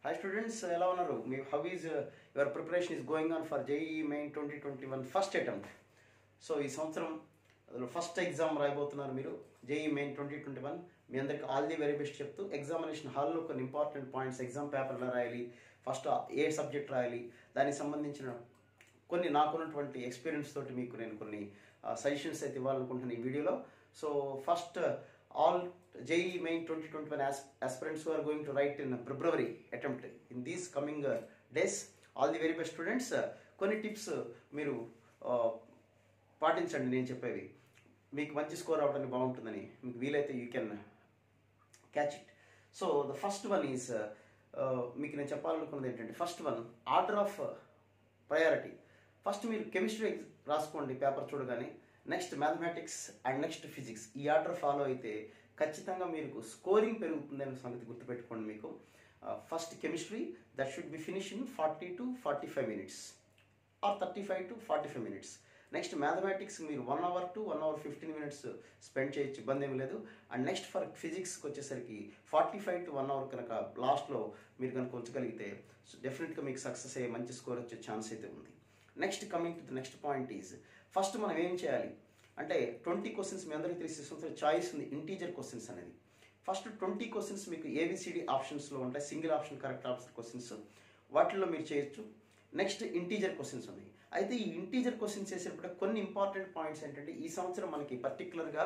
hi students ఎలా ఉన్నారు మీ how is your preparation is going on for JEE Main twenty twenty one first attempt so ఈ సంవత్సరం అందులో ఫస్ట్ ఎగ్జామ్ రాయబోతున్నారు మీరు JEE Main twenty twenty one మీ అందరికి ఆల్ ది వెరీ బెస్ట్ చెప్తూ ఎగ్జామినేషన్ హాల్లో కొన్ని ఇంపార్టెంట్ పాయింట్స్ ఎగ్జామ్ పేపర్ ఎలా రాయాలి ఫస్ట్ ఏ సబ్జెక్ట్ రాయాలి దానికి సంబంధించిన కొన్ని నాకున్నటువంటి ఎక్స్పీరియన్స్ తోటి మీకు నేను కొన్ని సజెషన్స్ అయితే ఇవ్వాలనుకుంటున్నాను ఈ వీడియోలో so first all JEE Main twenty twenty one aspirants who are going to write in February attempt in these coming uh, days all the very best students కొన్ని టిప్స్ మీరు uh, పాటించండి నేను చెప్పేవి మీకు మంచి స్కోర్ అవడానికి బాగుంటుందని మీకు వీలైతే you can catch it so the first one is మీకు నేను చెప్పాలనుకున్నది ఏంటంటే first one order of priority first మీరు కెమిస్ట్రీ రాసుకోండి పేపర్ చూడగానే next mathematics and next physics ఈ ఆర్డర్ ఫాలో అయితే ఖచ్చితంగా మీకు స్కోరింగ్ పెరుగుతుంది అనే సంగతి గుర్తుపెట్టుకోండి మీకు first chemistry that should be finish in forty to forty five minutes or thirty five to forty five minutes next mathematics మీరు one hour to one hour fifteen minutes spend చేయొచ్చు ఇబ్బంది ఏమి లేదు అండ్ నెక్స్ట్ ఫర్ ఫిజిక్స్కి వచ్చేసరికి forty five to one hour కనుక లాస్ట్లో మీరు కనుక ఉంచగలిగితే డెఫినెట్గా మీకు సక్సెస్ అయ్యే మంచి స్కోర్ వచ్చే ఛాన్స్ అయితే ఉంది next coming to the next point is first మనం ఏం చేయాలి అంటే ట్వంటీ క్వశ్చన్స్ మీ అందరికీ తెలిసి సంవత్సరం చాయిస్ ఉంది ఇంటీజర్ క్వశ్చన్స్ అనేది ఫస్ట్ ట్వంటీ క్వశ్చన్స్ మీకు ఏబిసిడి ఆప్షన్స్లో ఉంటాయి single option correct option questions వాటిల్లో మీరు చేయొచ్చు నెక్స్ట్ ఇంటీజర్ క్వశ్చన్స్ ఉన్నాయి అయితే ఈ ఇంటీజర్ క్వశ్చన్స్ చేసేటప్పుడు కొన్ని ఇంపార్టెంట్ పాయింట్స్ ఏంటంటే ఈ సంవత్సరం మనకి పర్టికులర్గా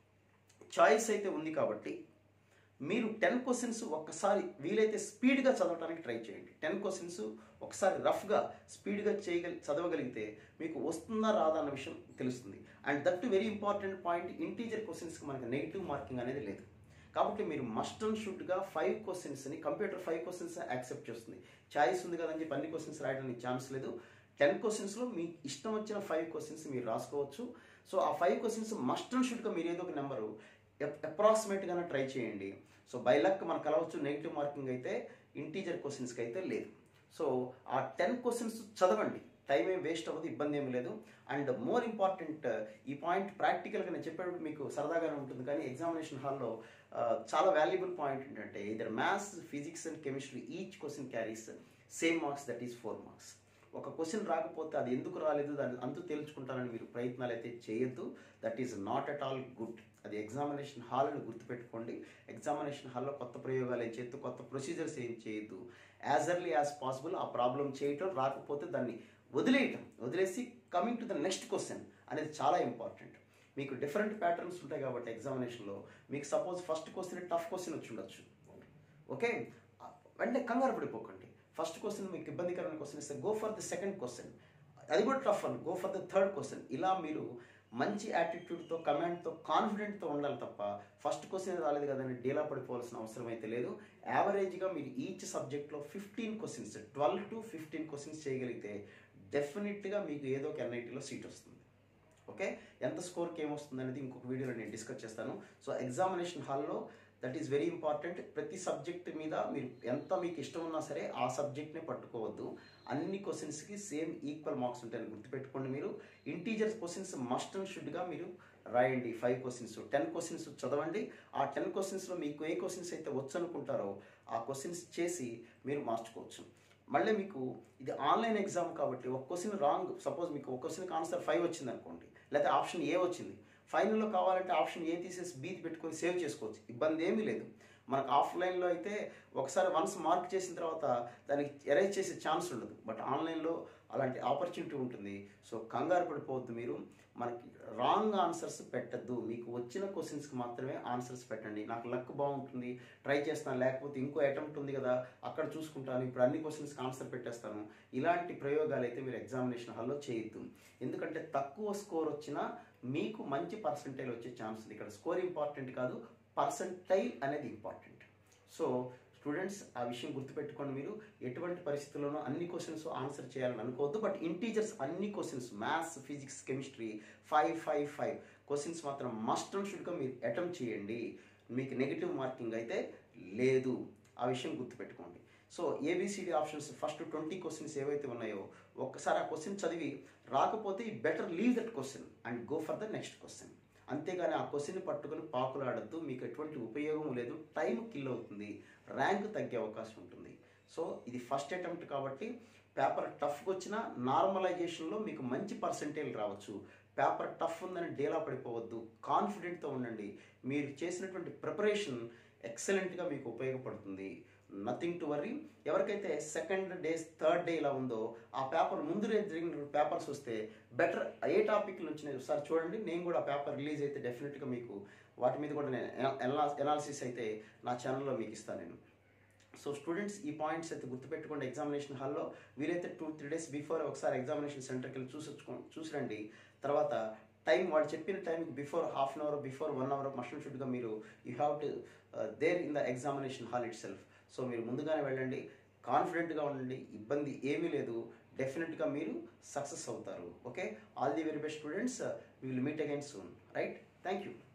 చాయిస్ అయితే ఉంది కాబట్టి మీరు టెన్ క్వశ్చన్స్ ఒక్కసారి వీలైతే స్పీడ్గా చదవడానికి ట్రై చేయండి టెన్ క్వశ్చన్స్ ఒకసారి రఫ్గా స్పీడ్గా చేయగలి చదవగలిగితే మీకు వస్తుందా రాదా అన్న విషయం తెలుస్తుంది and that very important point integer క్వశ్చన్స్కి మనకి నెగిటివ్ మార్కింగ్ అనేది లేదు కాబట్టి మీరు మస్ట్ అండ్ షుడ్గా ఫైవ్ క్వశ్చన్స్ని కంప్యూటర్ ఫైవ్ క్వశ్చన్స్ యాక్సెప్ట్ చేస్తుంది చాయిస్ ఉంది కదని చెప్పి అన్ని క్వశ్చన్స్ రాయడానికి ఛాన్స్ లేదు టెన్ క్వశ్చన్స్లో మీ ఇష్టం వచ్చిన ఫైవ్ క్వశ్చన్స్ మీరు రాసుకోవచ్చు సో ఆ ఫైవ్ క్వశ్చన్స్ మస్ట్ అండ్ షుడ్గా మీరు ఏదో ఒక నెంబరు అప్రాక్సిమేట్గానే ట్రై చేయండి సో బై లక్ మనకు కలవచ్చు నెగిటివ్ మార్కింగ్ అయితే ఇంటీజర్ క్వశ్చన్స్కి అయితే లేదు సో ఆ టెన్ క్వశ్చన్స్ చదవండి టైం ఏం వేస్ట్ అవ్వదు ఇబ్బంది ఏమి లేదు అండ్ మోర్ ఇంపార్టెంట్ ఈ పాయింట్ ప్రాక్టికల్గా నేను చెప్పేటప్పుడు మీకు సరదాగానే ఉంటుంది కానీ ఎగ్జామినేషన్ హాల్లో చాలా వాల్యుబుల్ పాయింట్ ఏంటంటే either maths physics and chemistry each question carries same marks that is four marks ఒక క్వశ్చన్ రాకపోతే అది ఎందుకు రాలేదు దాన్ని అంతు తేల్చుకుంటారని మీరు ప్రయత్నాలు అయితే చేయొద్దు that is not at all good అది ఎగ్జామినేషన్ హాల్ని గుర్తుపెట్టుకోండి ఎగ్జామినేషన్ హాల్లో కొత్త ప్రయోగాలు ఏం చేయొద్దు కొత్త ప్రొసీజర్స్ ఏం చేయొద్దు యాజ్ ఎర్లీ యాజ్ పాసిబుల్ ఆ ప్రాబ్లం చేయటం రాకపోతే దాన్ని వదిలేయటం వదిలేసి coming to the next question అనేది చాలా ఇంపార్టెంట్ మీకు డిఫరెంట్ ప్యాటర్న్స్ ఉంటాయి కాబట్టి ఎగ్జామినేషన్లో మీకు suppose first question tough question వచ్చి ఉండొచ్చు ఓకే వెంటనే కంగారు పడిపోకండి ఫస్ట్ క్వశ్చన్ మీకు ఇబ్బందికరమైన క్వశ్చన్ ఇస్తే go for the second question అది కూడా టఫ్ అని go for the third question ఇలా మీరు మంచి యాటిట్యూడ్తో కమాండ్తో కాన్ఫిడెంట్తో ఉండాలి తప్ప ఫస్ట్ క్వశ్చన్ రాలేదు కదని డీలా పడిపోవాల్సిన అవసరం అయితే లేదు యావరేజ్గా మీరు ఈచ్ సబ్జెక్ట్లో fifteen questions twelve to fifteen questions చేయగలిగితే డెఫినెట్గా మీకు ఏదో ఒక ఎన్ఐటీలో సీట్ వస్తుంది ఓకే ఎంత స్కోర్కి ఏమొస్తుంది అనేది ఇంకొక వీడియోలో నేను డిస్కస్ చేస్తాను సో ఎగ్జామినేషన్ హాల్లో దట్ ఈస్ వెరీ ఇంపార్టెంట్ ప్రతి సబ్జెక్ట్ మీద మీరు ఎంత మీకు ఇష్టం ఉన్నా సరే ఆ సబ్జెక్ట్నే పట్టుకోవద్దు అన్ని క్వశ్చన్స్కి సేమ్ ఈక్వల్ మార్క్స్ ఉంటాయని గుర్తుపెట్టుకోండి మీరు ఇంటీజర్స్ క్వశ్చన్స్ మస్ట్ అండ్ షుడ్గా మీరు రాయండి ఫైవ్ క్వశ్చన్స్ టెన్ క్వశ్చన్స్ చదవండి ఆ టెన్ క్వశ్చన్స్లో మీకు ఏ క్వశ్చన్స్ అయితే వచ్చు అనుకుంటారో ఆ క్వశ్చన్స్ చేసి మీరు మార్చుకోవచ్చు మళ్ళీ మీకు ఇది ఆన్లైన్ ఎగ్జామ్ కాబట్టి ఒక క్వశ్చన్ రాంగ్ సపోజ్ మీకు ఒక క్వశ్చన్కి ఆన్సర్ ఫైవ్ వచ్చింది అనుకోండి లేకపోతే ఆప్షన్ ఏ వచ్చింది ఫైనల్లో కావాలంటే ఆప్షన్ ఏ తీసేసి బీ పెట్టుకొని సేవ్ చేసుకోవచ్చు ఇబ్బంది ఏమీ లేదు మనకు ఆఫ్లైన్లో అయితే ఒకసారి వన్స్ మార్క్ చేసిన తర్వాత దానికి ఎరేజ్ చేసే ఛాన్స్ ఉండదు బట్ ఆన్లైన్లో అలాంటి ఆపర్చునిటీ ఉంటుంది సో కంగారు పడిపోవద్దు మీరు మనకి రాంగ్ ఆన్సర్స్ పెట్టద్దు మీకు వచ్చిన క్వశ్చన్స్కి మాత్రమే ఆన్సర్స్ పెట్టండి నాకు లక్ బాగుంటుంది ట్రై చేస్తాను లేకపోతే ఇంకో అటెంప్ట్ ఉంది కదా అక్కడ చూసుకుంటాను ఇప్పుడు అన్ని క్వశ్చన్స్కి ఆన్సర్ పెట్టేస్తాను ఇలాంటి ప్రయోగాలు అయితే మీరు ఎగ్జామినేషన్ హాల్లో చేయొద్దు ఎందుకంటే తక్కువ స్కోర్ వచ్చినా మీకు మంచి పర్సంటేజ్ వచ్చే ఛాన్స్ ఉంది ఇక్కడ స్కోర్ ఇంపార్టెంట్ కాదు పర్సంటైల్ అనేది ఇంపార్టెంట్ సో స్టూడెంట్స్ ఆ విషయం గుర్తుపెట్టుకోండి మీరు ఎటువంటి పరిస్థితుల్లోనూ అన్ని క్వశ్చన్స్ ఆన్సర్ చేయాలని అనుకోవద్దు బట్ ఇంటీజర్స్ అన్ని questions maths physics chemistry five five five questions మాత్రం మస్ట్ అండ్ షుడ్గా మీరు అటెంప్ట్ చేయండి మీకు నెగిటివ్ మార్కింగ్ అయితే లేదు ఆ విషయం గుర్తుపెట్టుకోండి so A B C D options first twenty questions ఏవైతే ఉన్నాయో ఒక్కసారి ఆ క్వశ్చన్ చదివి రాకపోతే better leave that question and go for the next question అంతేగాని ఆ క్వశ్చన్ పట్టుకొని పాకులాడద్దు మీకు ఎటువంటి ఉపయోగం లేదు టైం కిల్ అవుతుంది ర్యాంక్ తగ్గే అవకాశం ఉంటుంది సో ఇది ఫస్ట్ అటెంప్ట్ కాబట్టి పేపర్ టఫ్గా వచ్చినా నార్మలైజేషన్లో మీకు మంచి పర్సంటేజ్ రావచ్చు పేపర్ టఫ్ ఉందని డేలా పడిపోవద్దు కాన్ఫిడెంట్తో ఉండండి మీరు చేసినటువంటి ప్రిపరేషన్ ఎక్సలెంట్గా మీకు ఉపయోగపడుతుంది నథింగ్ టు వర్రీ ఎవరికైతే సెకండ్ డే థర్డ్ డే ఇలా ఉందో ఆ పేపర్ ముందు రేపు జరిగిన పేపర్స్ వస్తే బెటర్ ఏ టాపిక్ నుంచి ఒకసారి చూడండి నేను కూడా ఆ పేపర్ రిలీజ్ అయితే డెఫినెట్గా మీకు వాటి మీద కూడా నేను ఎనాలిసిస్ అయితే నా ఛానల్లో మీకు ఇస్తాను నేను సో స్టూడెంట్స్ ఈ పాయింట్స్ అయితే గుర్తుపెట్టుకోండి ఎగ్జామినేషన్ హాల్లో వీలైతే టూ త్రీ డేస్ బిఫోర్ ఒకసారి ఎగ్జామినేషన్ సెంటర్కి వెళ్ళి చూసి చూసిరండి తర్వాత టైం వాళ్ళు చెప్పిన టైంకి before half an hour before one hour must షుడ్గా మీరు you have to there in the examination hall itself so మీరు ముందుగానే వెళ్ళండి కాన్ఫిడెంట్గా ఉండండి ఇబ్బంది ఏమీ లేదు డెఫినెట్గా మీరు సక్సెస్ అవుతారు okay all the very best students will meet again soon right thank you